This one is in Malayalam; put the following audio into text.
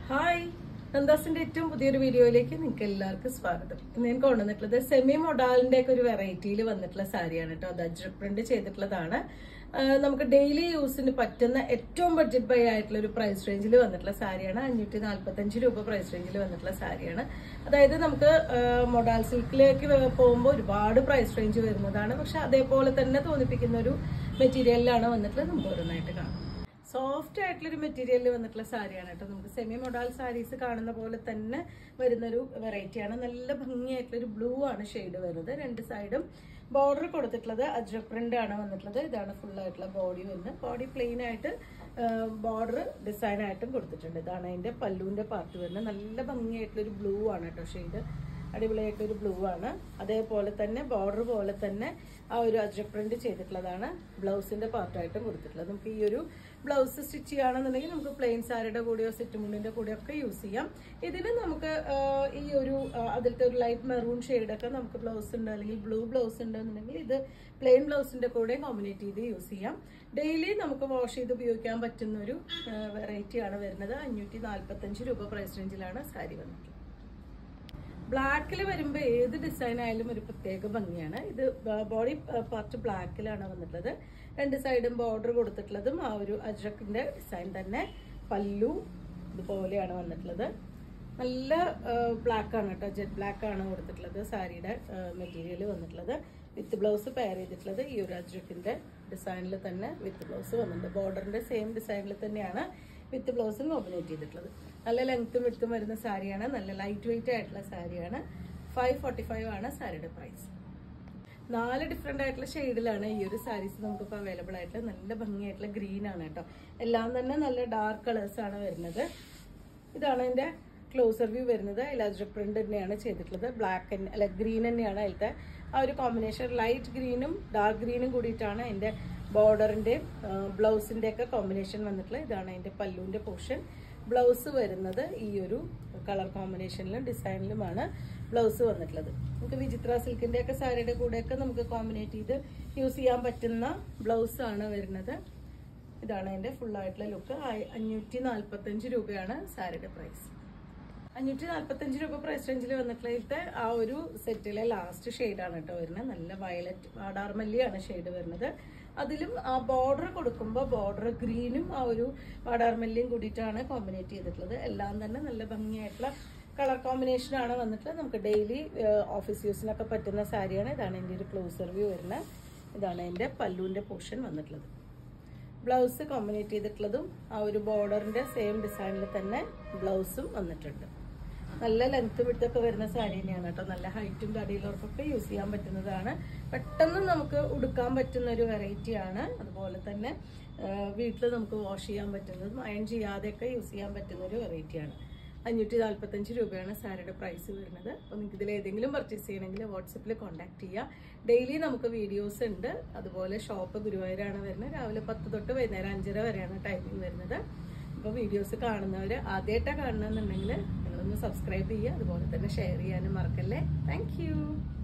ഹായ് നന്ദാസിന്റെ ഏറ്റവും പുതിയൊരു വീഡിയോയിലേക്ക് നിങ്ങൾക്ക് എല്ലാവർക്കും സ്വാഗതം ഇന്ന് ഞാൻ കൊണ്ടുവന്നിട്ടുള്ളത് സെമി മൊഡാലിന്റെ ഒക്കെ ഒരു വെറൈറ്റിയിൽ വന്നിട്ടുള്ള സാരിയാണ് കേട്ടോ അത് അജ്രക് പ്രിന്റ് ചെയ്തിട്ടുള്ളതാണ് ആ, നമുക്ക് ഡെയിലി യൂസിന് പറ്റുന്ന ഏറ്റവും ബഡ്ജറ്റ് ബൈ ആയിട്ടുള്ള ഒരു പ്രൈസ് റേഞ്ചിൽ വന്നിട്ടുള്ള സാരിയാണ് അഞ്ഞൂറ്റി നാല്പത്തഞ്ച് രൂപ പ്രൈസ് റേഞ്ചിൽ വന്നിട്ടുള്ള സാരിയാണ് അതായത് നമുക്ക് മൊഡാൽ സിൽക്കിലേക്ക് പോകുമ്പോൾ ഒരുപാട് പ്രൈസ് റേഞ്ച് വരുന്നതാണ് പക്ഷെ അതേപോലെ തന്നെ തോന്നിപ്പിക്കുന്ന ഒരു മെറ്റീരിയലിലാണ് വന്നിട്ടുള്ളത് നമുക്ക് ഓരോന്നായിട്ട് കാണാം സോഫ്റ്റ് ആയിട്ടുള്ള ഒരു മെറ്റീരിയലിൽ വന്നിട്ടുള്ള സാരിയാണ് കേട്ടോ നമുക്ക് സെമി മൊഡാൽ സാരീസ് കാണുന്ന പോലെ തന്നെ വരുന്നൊരു വെറൈറ്റിയാണ് നല്ല ഭംഗിയായിട്ടുള്ള ഒരു ബ്ലൂ ആണ് ഷെയ്ഡ് വരുന്നത് രണ്ട് സൈഡും ബോർഡർ കൊടുത്തിട്ടുള്ളത് അജ്രക് പ്രിന്റ് ആണ് വന്നിട്ടുള്ളത് ഇതാണ് ഫുൾ ആയിട്ടുള്ള ബോഡി വരുന്നത് ബോഡി പ്ലെയിൻ ആയിട്ട് ബോർഡർ ഡിസൈൻ ആയിട്ടും കൊടുത്തിട്ടുണ്ട് ഇതാണ് അതിന്റെ പല്ലുവിന്റെ പാർട്ട് വരുന്നത് നല്ല ഭംഗിയായിട്ടുള്ള ഒരു ബ്ലൂ ആണ് കേട്ടോ ഷെയ്ഡ് അടിപൊളിയായിട്ടൊരു ബ്ലൂ ആണ് അതേപോലെ തന്നെ ബോർഡർ പോലെ തന്നെ ആ ഒരു അജ്രക് പ്രിന്റ് ചെയ്തിട്ടുള്ളതാണ് ബ്ലൗസിന്റെ പാർട്ടായിട്ടും കൊടുത്തിട്ടുള്ളത് നമുക്ക് ഈ ഒരു ബ്ലൗസ് സ്റ്റിച്ച് ചെയ്യുകയാണെന്നുണ്ടെങ്കിൽ നമുക്ക് പ്ലെയിൻ സാരിയുടെ കൂടെയോ സെറ്റ് മുണ്ടിന്റെ കൂടെയോ ഒക്കെ യൂസ് ചെയ്യാം ഇതിന് നമുക്ക് ആ, ഈ ഒരു ആ, അതിലത്തെ ഒരു ലൈറ്റ് മെറൂൺ ഷെയ്ഡൊക്കെ നമുക്ക് ബ്ലൗസ് ഉണ്ട് അല്ലെങ്കിൽ ബ്ലൂ ബ്ലൗസ് ഉണ്ടെന്നുണ്ടെങ്കിൽ ഇത് പ്ലെയിൻ ബ്ലൗസിന്റെ കൂടെ കോമ്പിനേറ്റ് ചെയ്ത് യൂസ് ചെയ്യാം ഡെയിലി നമുക്ക് വാഷ് ചെയ്ത് ഉപയോഗിക്കാൻ പറ്റുന്ന ഒരു വെറൈറ്റി ആണ് വരുന്നത് അഞ്ഞൂറ്റി നാല്പത്തഞ്ച് രൂപ പ്രൈസ് റേഞ്ചിലാണ് സാരി വന്നിട്ടുള്ളത് ബ്ലാക്കിൽ വരുമ്പോൾ ഏത് ഡിസൈൻ ആയാലും ഒരു പ്രത്യേക ഭംഗിയാണ് ഇത് ബോഡി പാർട്ട് ബ്ലാക്കിലാണ് വന്നിട്ടുള്ളത് രണ്ട് സൈഡും ബോർഡർ കൊടുത്തിട്ടുള്ളതും ആ ഒരു അജ്രക്കിന്റെ ഡിസൈൻ തന്നെ പല്ലു ഇതുപോലെയാണ് വന്നിട്ടുള്ളത് നല്ല ബ്ലാക്ക് ആണ് കേട്ടോ ജെറ്റ് ബ്ലാക്ക് ആണ് കൊടുത്തിട്ടുള്ളത് സാരിയുടെ മെറ്റീരിയൽ വന്നിട്ടുള്ളത് വിത്ത് ബ്ലൗസ് പെയർ ചെയ്തിട്ടുള്ളത് ഈ ഒരു അജ്രക്കിന്റെ ഡിസൈനിൽ തന്നെ വിത്ത് ബ്ലൗസ് വന്നിട്ടുണ്ട് ബോർഡറിന്റെ സെയിം ഡിസൈനിൽ തന്നെയാണ് വിത്ത് ബ്ലൗസും കോമ്പിനേറ്റ് ചെയ്തിട്ടുള്ളത് നല്ല ലെങ്ത്തും വിട്ടും വരുന്ന സാരിയാണ് നല്ല ലൈറ്റ് വെയിറ്റ് ആയിട്ടുള്ള സാരിയാണ് ഫൈവ് ഫോർട്ടി ഫൈവ് ആണ് സാരിയുടെ പ്രൈസ് നാല് ഡിഫറെന്റ് ആയിട്ടുള്ള ഷെയ്ഡിലാണ് ഈ ഒരു സാരീസ് നമുക്കിപ്പോൾ അവൈലബിൾ ആയിട്ടുള്ള നല്ല ഭംഗിയായിട്ടുള്ള ഗ്രീൻ ആണ് കേട്ടോ എല്ലാം തന്നെ നല്ല ഡാർക്ക് കളേഴ്സ് ആണ് വരുന്നത് ഇതാണ് അതിന്റെ ക്ലോസർ വ്യൂ വരുന്നത് അതിൽ പ്രിന്റ് തന്നെയാണ് ചെയ്തിട്ടുള്ളത് ബ്ലാക്ക് അല്ല ഗ്രീൻ തന്നെയാണ് അതിലത്തെ ആ ഒരു കോമ്പിനേഷൻ ലൈറ്റ് ഗ്രീനും ഡാർക്ക് ഗ്രീനും കൂടിയിട്ടാണ് അതിന്റെ ബോർഡറിന്റെയും ബ്ലൗസിന്റെ ഒക്കെ കോമ്പിനേഷൻ വന്നിട്ടുള്ളത് ഇതാണ് അതിന്റെ പല്ലുവിന്റെ പോർഷൻ ബ്ലൗസ് വരുന്നത് ഈ ഒരു കളർ കോമ്പിനേഷനിലും ഡിസൈനിലുമാണ് ബ്ലൗസ് വന്നിട്ടുള്ളത് നമുക്ക് വിചിത്ര സിൽക്കിന്റെ ഒക്കെ സാരിയുടെ കൂടെയൊക്കെ നമുക്ക് കോമ്പിനേറ്റ് ചെയ്ത് യൂസ് ചെയ്യാൻ പറ്റുന്ന ബ്ലൗസ് ആണ് വരുന്നത് ഇതാണ് അതിന്റെ ഫുൾ ആയിട്ടുള്ള ലുക്ക് അഞ്ഞൂറ്റി നാല്പത്തഞ്ച് രൂപയാണ് സാരിയുടെ പ്രൈസ് അഞ്ഞൂറ്റി നാല്പത്തഞ്ച് രൂപ പ്രൈസ് റേഞ്ചിൽ വന്നിട്ടുള്ളതിലത്തെ ആ ഒരു സെറ്റിലെ ലാസ്റ്റ് ഷെയ്ഡാണ് കേട്ടോ വരുന്നത് നല്ല വയലറ്റ് വാടാർമല്ലിയാണ് ഷെയ്ഡ് വരുന്നത് അതിലും ആ ബോർഡർ കൊടുക്കുമ്പോൾ ബോർഡർ ഗ്രീനും ആ ഒരു വാടാർമല്ലിയും കൂടിയിട്ടാണ് കോമ്പിനേറ്റ് ചെയ്തിട്ടുള്ളത് എല്ലാം തന്നെ നല്ല ഭംഗിയായിട്ടുള്ള കളർ കോമ്പിനേഷൻ ആണ് വന്നിട്ട് നമുക്ക് ഡെയിലി ഓഫീസ് യൂസിനൊക്കെ പറ്റുന്ന സാരിയാണ് ഇതാണ് എൻ്റെ ഒരു ക്ലോസർ വ്യൂ വരുന്നത് ഇതാണ് എൻ്റെ പല്ലുവിൻ്റെ പോർഷൻ വന്നിട്ടുള്ളത് ബ്ലൗസ് കോമ്പിനേറ്റ് ചെയ്തിട്ടുള്ളതും ആ ഒരു ബോർഡറിന്റെ സെയിം ഡിസൈനിൽ തന്നെ ബ്ലൗസും വന്നിട്ടുണ്ട് നല്ല ലെങ്ത് വിട്ടൊക്കെ വരുന്ന സാരി തന്നെയാണ് കേട്ടോ നല്ല ഹൈറ്റും കടിയിലുള്ളവർക്കൊക്കെ യൂസ് ചെയ്യാൻ പറ്റുന്നതാണ് പെട്ടെന്ന് നമുക്ക് ഉടുക്കാൻ പറ്റുന്ന ഒരു വെറൈറ്റി ആണ് അതുപോലെ തന്നെ വീട്ടിൽ നമുക്ക് വാഷ് ചെയ്യാൻ പറ്റുന്നതും അയൺ ചെയ്യാതെയൊക്കെ യൂസ് ചെയ്യാൻ പറ്റുന്ന ഒരു വെറൈറ്റിയാണ് അഞ്ഞൂറ്റി നാല്പത്തഞ്ച് രൂപയാണ് സാരിയുടെ പ്രൈസ് വരുന്നത് അപ്പോൾ നിങ്ങൾക്ക് ഇതിൽ ഏതെങ്കിലും പർച്ചേസ് ചെയ്യണമെങ്കിൽ വാട്സപ്പിൽ കോൺടാക്ട് ചെയ്യുക ഡെയിലി നമുക്ക് വീഡിയോസ് ഉണ്ട് അതുപോലെ ഷോപ്പ് ഗുരുവായൂരാണ് വരുന്നത് രാവിലെ പത്ത് തൊട്ട് വൈകുന്നേരം അഞ്ചര വരെയാണ് ടൈമിംഗ് വരുന്നത് അപ്പോൾ വീഡിയോസ് കാണുന്നവർ ആദ്യമായിട്ടാണ് കാണുന്നതെന്നുണ്ടെങ്കിൽ നിങ്ങളൊന്ന് സബ്സ്ക്രൈബ് ചെയ്യുക അതുപോലെ തന്നെ ഷെയർ ചെയ്യാനും മറക്കല്ലേ താങ്ക്